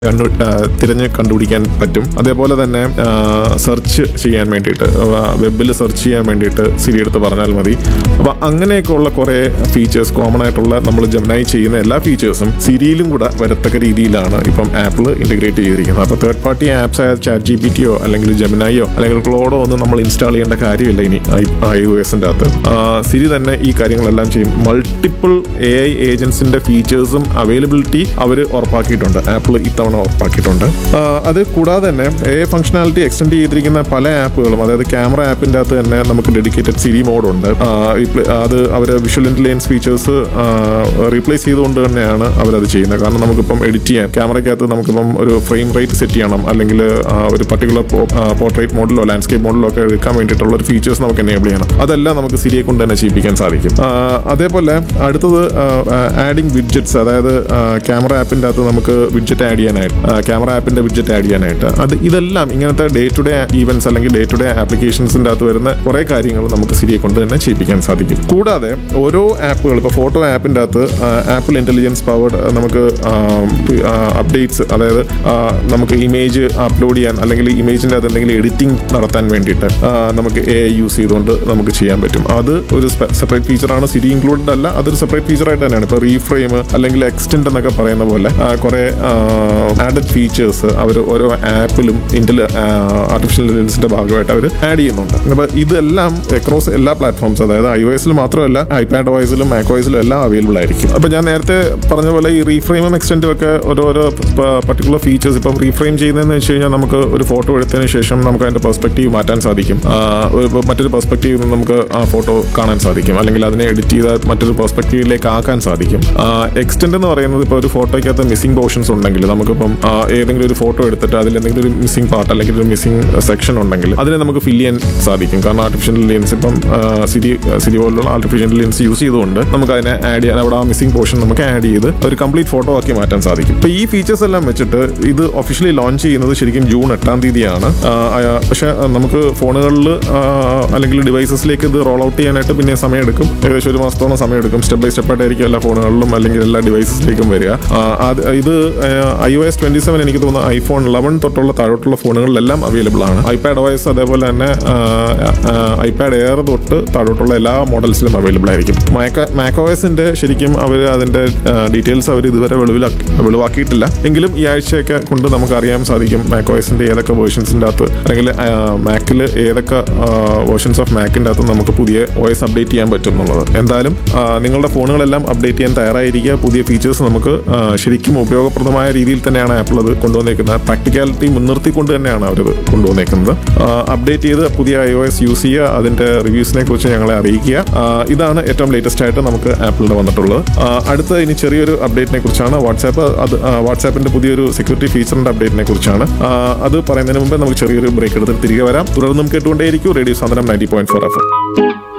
കണ്ടു ആ, തിരഞ്ഞ് കണ്ടുപിടിക്കാൻ പറ്റും അതേപോലെ തന്നെ സെർച്ച് ചെയ്യാൻ വേണ്ടിയിട്ട് വെബിൽ സെർച്ച് ചെയ്യാൻ വേണ്ടിയിട്ട് സിരി എടുത്ത് പറഞ്ഞാൽ മതി അപ്പോൾ അങ്ങനെയൊക്കെയുള്ള കുറേ ഫീച്ചേഴ്സ് കോമൺ ആയിട്ടുള്ള നമ്മൾ ജമനായി ചെയ്യുന്ന എല്ലാ ഫീച്ചേഴ്സും സിരിയിലും കൂടെ വരത്തക്ക രീതിയിലാണ് ഇപ്പം ആപ്പിൾ ഇന്റഗ്രേറ്റ് ചെയ്തിരിക്കുന്നത് അപ്പോൾ തേർഡ് പാർട്ടി ആപ്സ് ആയ ചാറ്റ് ജി പി ടിയോ അല്ലെങ്കിൽ ജമനായോ അല്ലെങ്കിൽ ക്ലോഡോ ഒന്നും നമ്മൾ ഇൻസ്റ്റാൾ ചെയ്യേണ്ട കാര്യമില്ല ഇനി ഐ ഒ എസിൻ്റെ അകത്ത് ആ, സിരി തന്നെ ഈ കാര്യങ്ങളെല്ലാം ചെയ്യും മൾട്ടിപ്പിൾ എ ഐ ഏജൻസിന്റെ ഫീച്ചേഴ്സും അവൈലബിലിറ്റി അവർ ഉറപ്പാക്കിയിട്ടുണ്ട് ആപ്പിൾ ഇത്തവണ ഉറപ്പാക്കിയിട്ടുണ്ട് ആ, അത് കൂടാതെ തന്നെ എ ഐ ഫംഗ്ഷനാലിറ്റി എക്സ്റ്റെൻഡ് ചെയ്തിരിക്കുന്ന പല ആപ്പുകളും അതായത് ക്യാമറ ആപ്പിന്റെ അകത്ത് തന്നെ നമുക്ക് ഡെഡിക്കേറ്റഡ് സിരി മോഡ് ഉണ്ട് ആ, repl- അത് അവർ വിഷ്വൽ ഇന്റലിജൻസ് ഫീച്ചേഴ്സ് റീപ്ലേസ് ചെയ്തുകൊണ്ട് തന്നെയാണ് അവരത് ചെയ്യുന്നത് കാരണം നമുക്കിപ്പം എഡിറ്റ് ചെയ്യാൻ ക്യാമറയ്ക്കകത്ത് നമുക്കിപ്പം ഒരു ഫ്രെയിം റേറ്റ് സെറ്റ് ചെയ്യണം അല്ലെങ്കിൽ ആ, ഒരു പർട്ടിക്കുലർ പോർട്രേറ്റ് മോഡിലോ ലാൻഡ്സ്കേപ്പ് മോഡിലോ ഒക്കെ എടുക്കാൻ വേണ്ടിയിട്ടുള്ള ഒരു ഫീച്ചേഴ്സ് നമുക്ക് എനേബിൾ ചെയ്യണം അതെല്ലാം നമുക്ക് സിരിയെ കൊണ്ട് തന്നെ ചെയ്യിപ്പിക്കാൻ സാധിക്കും ആ, അതേപോലെ അടുത്തത് ആഡിങ് വിഡ്ജറ്റ്സ് അതായത് ക്യാമറ ആപ്പിന്റെ അകത്ത് നമുക്ക് വിഡ്ജറ്റ് ആഡ് ചെയ്യാനായിട്ട് ക്യാമറ ആപ്പിന്റെ വിഡ്ജറ്റ് ആഡ് ചെയ്യാനായിട്ട് അത് ഇതെല്ലാം ഇങ്ങനത്തെ ഡേ ടു ഡേ ഈവൻസ് അല്ലെങ്കിൽ ഡേ ടു ഡേ ആപ്ലിക്കേഷൻസിന്റെ അകത്ത് വരുന്ന കുറെ കാര്യങ്ങൾ നമുക്ക് സിരിയെ കൊണ്ട് തന്നെ ചെയ്യിപ്പിക്കാൻ സാധിക്കും കൂടാതെ ഓരോ ആപ്പുകൾ ഇപ്പോൾ ഫോട്ടോ ആപ്പിന്റെ അകത്ത് ആപ്പിൾ ഇന്റലിജൻസ് പവർഡ് നമുക്ക് അപ്ഡേറ്റ്സ് അതായത് ആ, നമുക്ക് ഇമേജ് അപ്ലോഡ് ചെയ്യാൻ അല്ലെങ്കിൽ ഇമേജിന്റെ അകത്ത് എന്തെങ്കിലും എഡിറ്റിംഗ് നടത്താൻ വേണ്ടിയിട്ട് ആ, നമുക്ക് എ ഐ യൂസ് ചെയ്തുകൊണ്ട് നമുക്ക് ചെയ്യാൻ പറ്റും അത് ഒരു സെപ്പറേറ്റ് ഫീച്ചറാണ് സിരി ഇൻക്ലൂഡഡ് അല്ല അതൊരു സെപ്പറേറ്റ് ഫീച്ചറായിട്ട് തന്നെയാണ് ഇപ്പോൾ റീഫ്രെയിം അല്ലെങ്കിൽ എക്സ്റ്റെൻഡ് എന്നൊക്കെ പറയുന്ന പോലെ ആ, കുറെ ആഡഡ് ഫീച്ചേഴ്സ് അവർ ഓരോ ആപ്പിലും ഇന്റൽ ആർട്ടിഫിഷ്യൽ ഇന്റലിജൻസിന്റെ ഭാഗമായിട്ട് അവർ ആഡ് ചെയ്യുന്നുണ്ട് അപ്പോൾ ഇതെല്ലാം അക്രോസ് എല്ലാ പ്ലാറ്റ്ഫോംസ് അതായത് ഐ ഒ എസിൽ മാത്രമല്ല ഐപാഡ് വോയിസിലും മാക് വോയിസിലും എല്ലാം അവൈലബിൾ ആയിരിക്കും അപ്പോൾ ഞാൻ നേരത്തെ പറഞ്ഞ പോലെ ഈ റീഫ്രെയിമും എക്സ്റ്റെൻഡും ഒക്കെ ഓരോരോ പർട്ടിക്കുലർ ഫീച്ചേഴ്സ് ഇപ്പം റീഫ്രെയിം ചെയ്യുന്നതെന്ന് വെച്ച് കഴിഞ്ഞാൽ നമുക്ക് ഒരു ഫോട്ടോ എടുത്തതിന് ശേഷം നമുക്ക് അതിന്റെ പെർസ്പെക്റ്റീവ് മാറ്റാൻ സാധിക്കും ആ, ഒരു മറ്റൊരു പെർസ്പെക്റ്റീവിൽ നിന്ന് നമുക്ക് ആ ഫോട്ടോ കാണാൻ സാധിക്കും അല്ലെങ്കിൽ അതിനെ എഡിറ്റ് ചെയ്ത് മറ്റൊരു പെർസ്പെക്റ്റീവിലേക്ക് ആക്കാൻ സാധിക്കും എക്സ്റ്റെൻഡ് എന്ന് പറയുന്നത് ഇപ്പോൾ ഒരു ഫോട്ടോയ്ക്കകത്ത് മിസ്സിംഗ് പോർഷൻസ് ഉണ്ടെങ്കിൽ നമുക്കിപ്പം ആ, ഏതെങ്കിലും ഒരു ഫോട്ടോ എടുത്തിട്ട് അതിൽ എന്തെങ്കിലും ഒരു മിസ്സിംഗ് പാർട്ട് അല്ലെങ്കിൽ ഒരു മിസ്സിംഗ് സെക്ഷൻ ഉണ്ടെങ്കിൽ അതിനെ നമുക്ക് ഫില്ല് ചെയ്യാൻ സാധിക്കും കാരണം ആർട്ടിഫിഷ്യൽ ഇന്റലിജൻസ് ഇപ്പം ആ, സിരി സിരി പോലുള്ള ആർട്ടിഫിഷ്യൽ ഇന്റലിജൻസ് യൂസ് ചെയ്തുകൊണ്ട് നമുക്ക് അതിനെ ആഡ് ചെയ്യാൻ അവിടെ ആ മിസ്സിംഗ് പോർഷൻ നമുക്ക് ആഡ് ചെയ്ത് ഒരു കംപ്ലീറ്റ് ഫോട്ടോ ആക്കി മാറ്റാൻ സാധിക്കും ഇപ്പൊ ഈ ഫീച്ചേഴ്സ് എല്ലാം വെച്ചിട്ട് ഇത് ഒഫീഷ്യലി ലോഞ്ച് ചെയ്യുന്നത് ശരിക്കും ജൂൺ എട്ടാം തീയതിയാണ് ആ, ആ, പക്ഷെ നമുക്ക് ഫോണുകളിൽ അല്ലെങ്കിൽ ഡിവൈസസിലേക്ക് ഇത് റോൾ ഔട്ട് ചെയ്യാനായിട്ട് പിന്നെ സമയമെടുക്കും ഏകദേശം ഒരു മാസത്തോളം സമയമെടുക്കും സ്റ്റെപ്പ് ബൈ സ്റ്റെപ്പ് ആയിട്ടായിരിക്കും എല്ലാ ഫോണുകളിലും അല്ലെങ്കിൽ എല്ലാ ഡിവൈസസിലേക്കും വരിക ആ, അത് ഇത് I O S twenty seven എനിക്ക് തോന്നുന്നു ഐഫോൺ ലെവൻ തൊട്ടുള്ള താഴോട്ടുള്ള ഫോണുകളിലെല്ലാം അവൈലബിൾ ആണ് ഐപാഡ് OS അതേപോലെ തന്നെ ഐപാഡ് എയർ തൊട്ട് താഴോട്ടുള്ള എല്ലാ മോഡൽസിലും അവൈലബിൾ ആയിരിക്കും മാക്കോയസിന്റെ ശരിക്കും അവർ അതിന്റെ ഡീറ്റെയിൽസ് അവർ ഇതുവരെ വെളിവിലാക്കി വെളിവാക്കിയിട്ടില്ല എങ്കിലും ഈ ആഴ്ചയൊക്കെ കൊണ്ട് നമുക്ക് അറിയാൻ സാധിക്കും മാക്കോയസിന്റെ ഏതൊക്കെ വേർഷൻസിന്റെ അകത്ത് അല്ലെങ്കിൽ മാക്കിൽ ഏതൊക്കെ വേർഷൻസ് ഓഫ് മാക്കിന്റെ അകത്ത് നമുക്ക് പുതിയ OS അപ്ഡേറ്റ് ചെയ്യാൻ പറ്റും എന്നുള്ളത് എന്തായാലും ആ, നിങ്ങളുടെ ഫോണുകളെല്ലാം അപ്ഡേറ്റ് ചെയ്യാൻ തയ്യാറായിരിക്കുക പുതിയ ഫീച്ചേഴ്സ് നമുക്ക് ആ, ശരിക്കും ഉപയോഗപ്രദമായ രീതിയിൽ തന്നെയാണ് ആപ്പിൾ അത് കൊണ്ടുവന്നേക്കുന്നത് പ്രാക്ടിക്കാലിറ്റി മുൻനിർത്തിക്കൊണ്ട് തന്നെയാണ് അവരത് കൊണ്ടുവന്നേക്കുന്നത് അപ്ഡേറ്റ് ചെയ്ത് പുതിയ ഐ ഒ എസ് യൂസ് ചെയ്യുക അതിന്റെ റിവ്യൂസിനെ കുറിച്ച് ഞങ്ങളെ അറിയിക്കുക ആ, ഇതാണ് ഏറ്റവും ലേറ്റസ്റ്റ് ആയിട്ട് നമുക്ക് ആപ്പിളിന് വന്നിട്ടുള്ളത് ആ, അടുത്ത ഇനി ചെറിയൊരു അപ്ഡേറ്റിനെ കുറിച്ചാണ് വാട്സാപ്പ് അത് വാട്സാപ്പിന്റെ പുതിയൊരു സെക്യൂരിറ്റി ഫീച്ചറിന്റെ അപ്ഡേറ്റിനെ കുറിച്ചാണ് ആ, അത് പറയുന്നതിന് മുമ്പ് നമുക്ക് ചെറിയൊരു ബ്രേക്ക് എടുത്ത് തിരികെ വരാം തുടർന്നും കേട്ടുകൊണ്ടേയിരിക്കും റേഡിയോ സാധനം നയൻറ്റി പോയിന്റ് ഫോർ എഫ്